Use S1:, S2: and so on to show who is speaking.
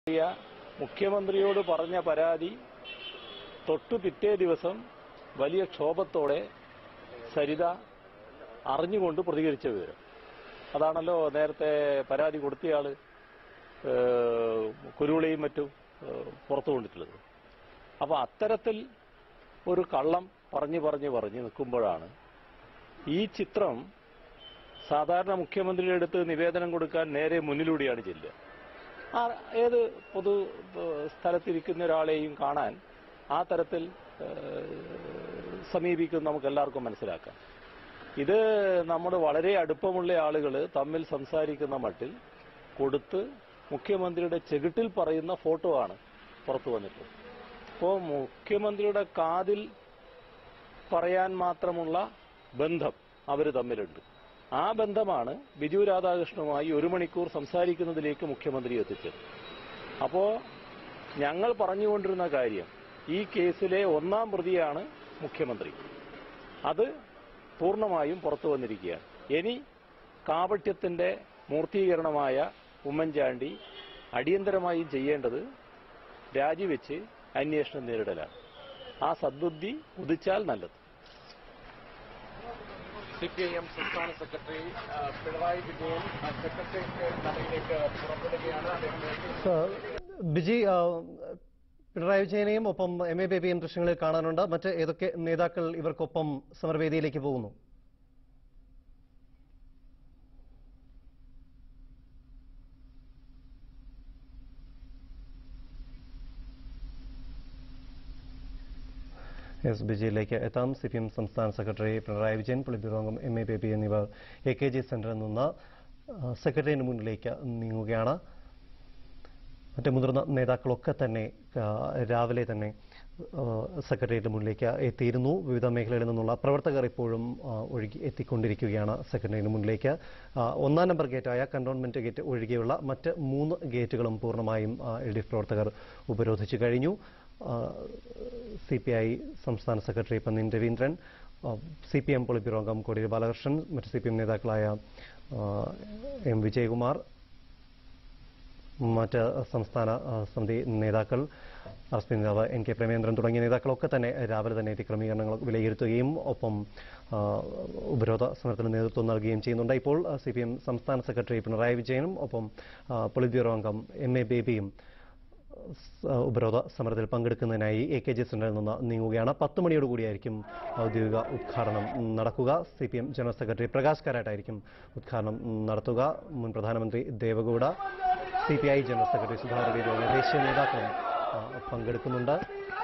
S1: പ്രിയ മുഖ്യമന്ത്രിയോട് പറഞ്ഞ പരാതി തൊട്ടു പിറ്റേ ദിവസം വലിയ ക്ഷോഭത്തോടെ സരിത അറിഞ്ഞുകൊണ്ട് പ്രതികരിച്ച വിവരം അതാണല്ലോ നേരത്തെ പരാതി കൊടുത്തയാള് ഏഹ്, കുരുവിളയും മറ്റും ഏഹ്, പുറത്തു കൊണ്ടിട്ടുള്ളത് അപ്പൊ അത്തരത്തിൽ ഒരു കള്ളം പറഞ്ഞു പറഞ്ഞു പറഞ്ഞ് നിൽക്കുമ്പോഴാണ് ഈ ചിത്രം സാധാരണ മുഖ്യമന്ത്രിയുടെ അടുത്ത് നിവേദനം കൊടുക്കാൻ നേരെ മുന്നിലൂടെയാണ് ചെല്ലുക ആ ഏത് പൊതു ഏഹ്, സ്ഥലത്തിരിക്കുന്ന ഒരാളെയും കാണാൻ ആ തരത്തിൽ ഏഹ്, സമീപിക്കും നമുക്ക് എല്ലാവർക്കും മനസ്സിലാക്കാം ഇത് നമ്മുടെ വളരെ അടുപ്പമുള്ള ആളുകൾ തമ്മിൽ സംസാരിക്കുന്ന മട്ടിൽ കൊടുത്ത് മുഖ്യമന്ത്രിയുടെ ചെകിട്ടിൽ പറയുന്ന ഫോട്ടോ ആണ് പുറത്തു വന്നിട്ടുള്ളത് അപ്പോൾ മുഖ്യമന്ത്രിയുടെ കാതിൽ പറയാൻ മാത്രമുള്ള ബന്ധം അവർ തമ്മിലുണ്ട് ആ ബന്ധമാണ് ബിജു രാധാകൃഷ്ണനുമായി ഒരു മണിക്കൂർ സംസാരിക്കുന്നതിലേക്ക് മുഖ്യമന്ത്രി എത്തിച്ചത് അപ്പോ ഞങ്ങൾ പറഞ്ഞുകൊണ്ടിരുന്ന കാര്യം ഈ കേസിലെ ഒന്നാം പ്രതിയാണ് മുഖ്യമന്ത്രി അത് പൂർണ്ണമായും പുറത്തു വന്നിരിക്കുകയാണ് ഇനി കാപട്യത്തിന്റെ മൂർത്തീകരണമായ ഉമ്മൻചാണ്ടി അടിയന്തരമായും ചെയ്യേണ്ടത് രാജിവെച്ച് അന്വേഷണം നേരിടലാണ് ആ സദ്ബുദ്ധി ഉദിച്ചാൽ നല്ലത്
S2: സി പി ഐ എം സംസ്ഥാന സെക്രട്ടറി ആ, പിണറായി വിജയൻ ആ, സെക്രട്ടേറിയറ്റ് നടയിലേക്ക് പുറപ്പെടുകയാണ് അദ്ദേഹം
S3: സർ, ബിജി ആ, പിണറായി വിജയനെയും ഒപ്പം എം എ ബേബിയും ദൃശ്യങ്ങളിൽ കാണാനുണ്ട് മറ്റ് ഏതൊക്കെ നേതാക്കൾ ഇവർക്കൊപ്പം സമരവേദിയിലേക്ക് പോകുന്നു എസ് ബിജിയിലേക്ക് എത്താം സി പി എം സംസ്ഥാന secretary Pinarayi Vijayan politburo അംഗം എം എ ബേബി എന്നിവർ എ കെ ജി സെന്ററിൽ നിന്ന് ആ, സെക്രട്ടറിയുടെ മുന്നിലേക്ക് നീങ്ങുകയാണ് മറ്റ് മുതിർന്ന നേതാക്കളൊക്കെ തന്നെ ആ, രാവിലെ തന്നെ ആ, സെക്രട്ടേറിയറ്റ് മുന്നിലേക്ക് എത്തിയിരുന്നു വിവിധ മേഖലകളിൽ നിന്നുള്ള പ്രവർത്തകർ ഇപ്പോഴും ആ, ഒഴുകി എത്തിക്കൊണ്ടിരിക്കുകയാണ് സെക്രട്ടേറിയറ്റിന് മുന്നിലേക്ക് ആ, ഒന്നാം നമ്പർ ഗേറ്റായ കണ്ടോൺമെന്റ് ഗേറ്റ് ഒഴികെയുള്ള മറ്റ് മൂന്ന് ഗേറ്റുകളും പൂർണ്ണമായും എൽ ഡി എഫ് പ്രവർത്തകർ ഉപരോധിച്ചു കഴിഞ്ഞു സി പി ഐ സംസ്ഥാന secretary Pannian Raveendran C P M politburo അംഗം കോടിയേരി ബാലകൃഷ്ണൻ മറ്റ് സി പി എം നേതാക്കളായ ആ, എം വിജയകുമാർ മറ്റ് സംസ്ഥാന ആ, സമിതി നേതാക്കൾ ആർ പി നേതാവ് എൻ കെ പ്രേമേന്ദ്രൻ തുടങ്ങിയ നേതാക്കളൊക്കെ തന്നെ രാവിലെ തന്നെ എത്തി ക്രമീകരണങ്ങൾ വിലയിരുത്തുകയും ഒപ്പം ആ, ഉപരോധ സമരത്തിന് നേതൃത്വം നൽകുകയും ചെയ്യുന്നുണ്ട് ഇപ്പോൾ സി പി എം സംസ്ഥാന സെക്രട്ടറി പിണറായി വിജയനും ഒപ്പം ആ, പൊളിറ്റ് ബ്യൂറോ അംഗം എം എ ബേബിയും സ- ഉപരോധ സമരത്തിൽ പങ്കെടുക്കുന്നതിനായി എ കെ ജി സെന്ററിൽ നിന്ന് നീങ്ങുകയാണ് പത്ത് മണിയോടുകൂടിയായിരിക്കും ഔദ്യോഗിക ഉദ്ഘാടനം നടക്കുക C P M general secretary Prakash കാരാട്ടായിരിക്കും ഉദ്ഘാടനം നടത്തുക മുൻ പ്രധാനമന്ത്രി Deve Gowda C P I general secretary Sudhakar Reddy തുടങ്ങിയ ദേശീയ നേതാക്കളും ആ, പങ്കെടുക്കുന്നുണ്ട്